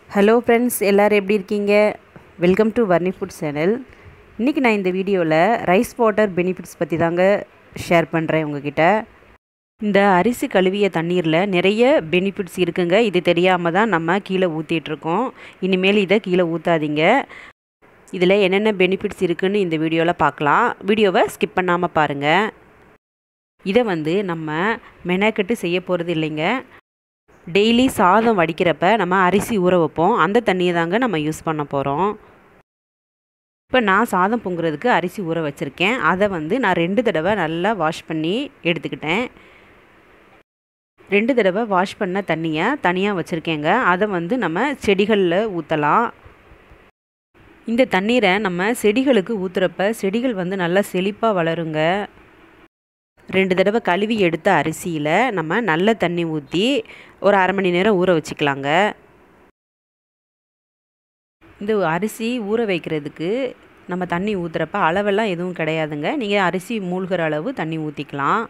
hello friends எல்லோரும் எப்படி இருக்கீங்க வெல்கம் டு வர்னி ஃபுட் சேனல் இன்றைக்கி நான் இந்த வீடியோவில் ரைஸ் வாட்டர் பெனிஃபிட்ஸ் பற்றி தாங்க ஷேர் பண்ணுறேன் உங்ககிட்ட இந்த அரிசி கழுவிய தண்ணீரில் நிறைய பெனிஃபிட்ஸ் இருக்குங்க இது தெரியாமல் தான் நம்ம கீழே ஊற்றிட்டுருக்கோம் இனிமேல் இதை கீழே ஊற்றாதீங்க இதில் என்னென்ன பெனிஃபிட்ஸ் இருக்குதுன்னு இந்த வீடியோவில் பார்க்கலாம் வீடியோவை ஸ்கிப் பண்ணாமல் பாருங்கள் இதை வந்து நம்ம மெனக்கெட்டு செய்ய போகிறது இல்லைங்க டெய்லி சாதம் வடிக்கிறப்ப நம்ம அரிசி ஊற வைப்போம் அந்த தண்ணியை தாங்க நம்ம யூஸ் பண்ண போகிறோம் இப்போ நான் சாதம் பொங்குறதுக்கு அரிசி ஊற வச்சுருக்கேன் அதை வந்து நான் ரெண்டு தடவை நல்லா வாஷ் பண்ணி எடுத்துக்கிட்டேன் ரெண்டு தடவை வாஷ் பண்ண தண்ணியை தனியாக வச்சுருக்கேங்க அதை வந்து நம்ம செடிகளில் ஊற்றலாம் இந்த தண்ணீரை நம்ம செடிகளுக்கு ஊற்றுறப்ப செடிகள் வந்து நல்லா செழிப்பாக வளருங்க ரெண்டு தடவை கழுவி எடுத்த அரிசியில் நம்ம நல்ல தண்ணி ஊற்றி ஒரு அரை மணி நேரம் ஊற வச்சுக்கலாங்க இந்த அரிசி ஊற வைக்கிறதுக்கு நம்ம தண்ணி ஊற்றுறப்ப அளவெல்லாம் எதுவும் கிடையாதுங்க நீங்கள் அரிசி மூழ்கிற அளவு தண்ணி ஊற்றிக்கலாம்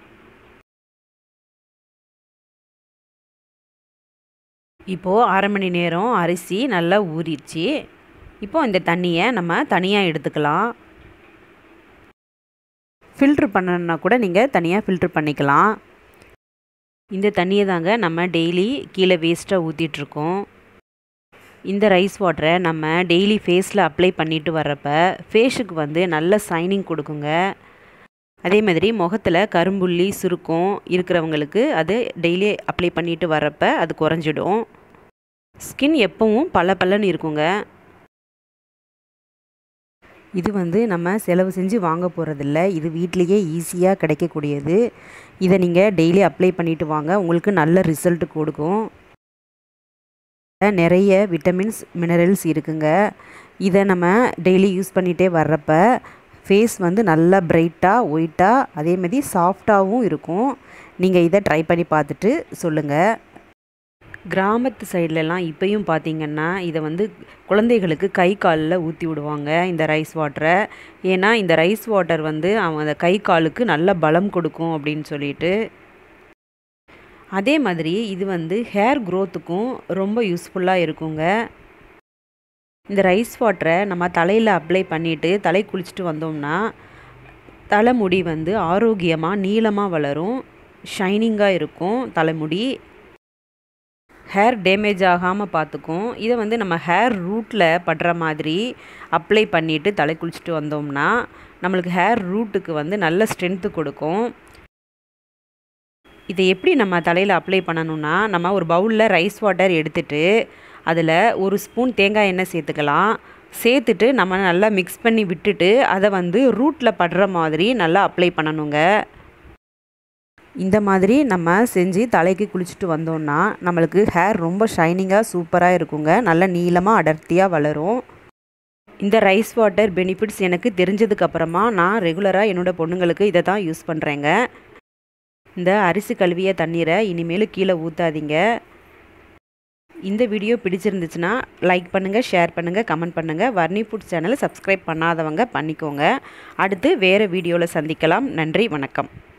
இப்போது அரை மணி நேரம் அரிசி நல்லா ஊறிடுச்சு இப்போ இந்த தண்ணியை நம்ம தனியாக எடுத்துக்கலாம் ஃபில்ட்ரு பண்ணணுன்னா கூட நீங்கள் தனியாக ஃபில்ட்ரு பண்ணிக்கலாம் இந்த தண்ணியை தாங்க நம்ம டெய்லி கீழே வேஸ்ட்டாக ஊற்றிட்டுருக்கோம் இந்த ரைஸ் வாட்டரை நம்ம டெய்லி ஃபேஸில் அப்ளை பண்ணிட்டு வர்றப்ப ஃபேஸுக்கு வந்து நல்ல சைனிங் கொடுக்குங்க அதே மாதிரி முகத்தில் கரும்புள்ளி சுருக்கம் இருக்கிறவங்களுக்கு அது டெய்லி அப்ளை பண்ணிட்டு வர்றப்ப அது குறைஞ்சிடும் ஸ்கின் எப்பவும் பல பலன்னு இருக்குங்க இது வந்து நம்ம செலவு செஞ்சு வாங்க போகிறதில்ல இது வீட்லேயே ஈஸியாக கிடைக்கக்கூடியது இதை நீங்கள் டெய்லி அப்ளை பண்ணிவிட்டு வாங்க உங்களுக்கு நல்ல ரிசல்ட் கொடுக்கும் நிறைய விட்டமின்ஸ் மினரல்ஸ் இருக்குங்க இதை நம்ம டெய்லி யூஸ் பண்ணிகிட்டே வர்றப்ப ஃபேஸ் வந்து நல்லா பிரைட்டாக ஒயிட்டாக அதேமாதிரி சாஃப்டாகவும் இருக்கும் நீங்கள் இதை ட்ரை பண்ணி பார்த்துட்டு சொல்லுங்கள் கிராமத்து சைட்லலாம் இப்போயும் பார்த்திங்கன்னா இதை வந்து குழந்தைகளுக்கு கை காலில் ஊற்றி விடுவாங்க இந்த ரைஸ் வாட்டரை ஏன்னா இந்த ரைஸ் வாட்டர் வந்து அவங்க அந்த கை காலுக்கு நல்ல பலம் கொடுக்கும் அப்படின்னு சொல்லிட்டு அதே மாதிரி இது வந்து ஹேர் க்ரோத்துக்கும் ரொம்ப யூஸ்ஃபுல்லாக இருக்குங்க இந்த ரைஸ் வாட்டரை நம்ம தலையில் அப்ளை பண்ணிவிட்டு தலை குளிச்சுட்டு வந்தோம்னா தலைமுடி வந்து ஆரோக்கியமாக நீளமாக வளரும் ஷைனிங்காக இருக்கும் தலைமுடி ஹேர் டேமேஜ் ஆகாமல் பார்த்துக்கும் இதை வந்து நம்ம ஹேர் ரூட்டில் படுற மாதிரி அப்ளை பண்ணிவிட்டு தலை குளிச்சுட்டு வந்தோம்னா நம்மளுக்கு ஹேர் ரூட்டுக்கு வந்து நல்ல ஸ்ட்ரென்த்து கொடுக்கும் இதை எப்படி நம்ம தலையில் அப்ளை பண்ணணும்னா நம்ம ஒரு பவுலில் ரைஸ் வாட்டர் எடுத்துட்டு அதில் ஒரு ஸ்பூன் தேங்காய் எண்ணெய் சேர்த்துக்கலாம் சேர்த்துட்டு நம்ம நல்லா மிக்ஸ் பண்ணி விட்டுட்டு அதை வந்து ரூட்டில் படுற மாதிரி நல்லா அப்ளை பண்ணணுங்க இந்த மாதிரி நம்ம செஞ்சு தலைக்கு குளிச்சுட்டு வந்தோம்னா நம்மளுக்கு ஹேர் ரொம்ப ஷைனிங்காக சூப்பராக இருக்குங்க நல்ல நீளமாக அடர்த்தியாக வளரும் இந்த ரைஸ் வாட்டர் பெனிஃபிட்ஸ் எனக்கு தெரிஞ்சதுக்கப்புறமா நான் ரெகுலராக என்னோடய பொண்ணுங்களுக்கு இதை தான் யூஸ் பண்ணுறேங்க இந்த அரிசி கழுவிய தண்ணீரை இனிமேல் கீழே ஊற்றாதீங்க இந்த வீடியோ பிடிச்சிருந்துச்சுன்னா லைக் பண்ணுங்கள் ஷேர் பண்ணுங்கள் கமெண்ட் பண்ணுங்கள் வர்ணி ஃபுட் சேனலை சப்ஸ்கிரைப் பண்ணாதவங்க பண்ணிக்கோங்க அடுத்து வேறு வீடியோவில் சந்திக்கலாம் நன்றி வணக்கம்